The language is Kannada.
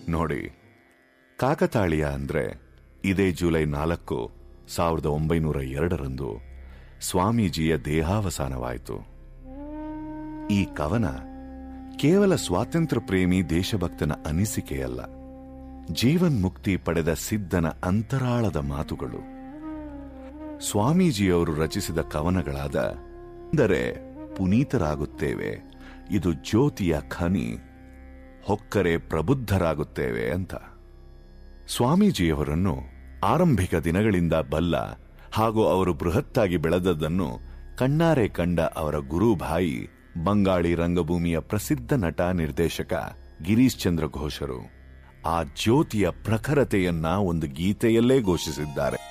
ನೋಡಿ ಕಾಕತಾಳೀಯ ಅಂದ್ರೆ ಇದೇ ಜುಲೈ ನಾಲ್ಕು ಸಾವಿರದ ಒಂಬೈನೂರ ಎರಡರಂದು ಸ್ವಾಮೀಜಿಯ ದೇಹಾವಸಾನವಾಯಿತು ಈ ಕವನ ಕೇವಲ ಸ್ವಾತಂತ್ರ್ಯ ಪ್ರೇಮಿ ದೇಶಭಕ್ತನ ಅನಿಸಿಕೆಯಲ್ಲ ಜೀವನ್ಮುಕ್ತಿ ಪಡೆದ ಸಿದ್ಧನ ಅಂತರಾಳದ ಮಾತುಗಳು ಸ್ವಾಮೀಜಿಯವರು ರಚಿಸಿದ ಕವನಗಳಾದ ಅಂದರೆ ಪುನೀತರಾಗುತ್ತೇವೆ ಇದು ಜ್ಯೋತಿಯ ಖನಿ ಹೊಕ್ಕರೆ ಪ್ರಬುದ್ಧರಾಗುತ್ತೇವೆ ಅಂತ ಸ್ವಾಮೀಜಿಯವರನ್ನು ಆರಂಭಿಕ ದಿನಗಳಿಂದ ಬಲ್ಲ ಹಾಗೂ ಅವರು ಬೃಹತ್ತಾಗಿ ಬೆಳೆದದ್ದನ್ನು ಕಣ್ಣಾರೆ ಕಂಡ ಅವರ ಗುರುಭಾಯಿ ಬಂಗಾಳಿ ರಂಗಭೂಮಿಯ ಪ್ರಸಿದ್ಧ ನಟ ನಿರ್ದೇಶಕ ಗಿರೀಶ್ ಚಂದ್ರ ಘೋಷರು ಆ ಜ್ಯೋತಿಯ ಪ್ರಖರತೆಯನ್ನ ಒಂದು ಗೀತೆಯಲ್ಲೇ ಘೋಷಿಸಿದ್ದಾರೆ